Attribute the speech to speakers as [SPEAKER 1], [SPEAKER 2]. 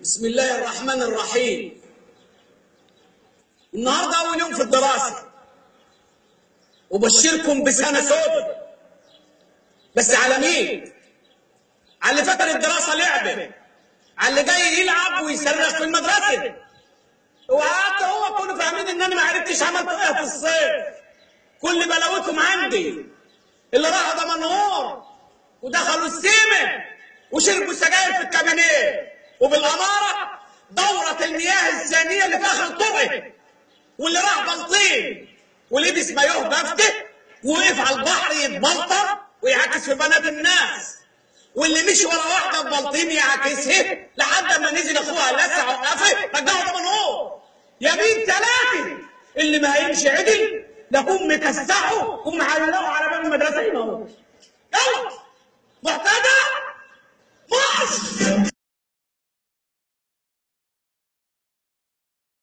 [SPEAKER 1] بسم الله الرحمن الرحيم النهارده اول يوم في الدراسه وبشركم بسنه سوداء بس على مين على اللي فاكر الدراسه لعبه على اللي جاي يلعب ويصرخ في المدرسه وقعدت هو كانوا فاهمين ان انا ما عرفتش عملت ايه في الصيف كل بلاوتهم عندي اللي راحوا دمنهور ودخلوا السيمه وشربوا سجاير في الكابينيه وبالاماره دوره المياه الثانيه اللي في اخر الطرق واللي راح بلطيم ولبس مايوه بفته ووقف على البحر يتبلطر ويعكس في بنات الناس واللي مشي ورا واحده في بلطيم يعكسها لحد ما نزل اخوها لسع وقفه رجعه دمنهور يمين ثلاثه اللي ما هيمشي عدل لكم مكسحه ومعلقه على باب المدرسه هنا اهو يلا محتدى مصر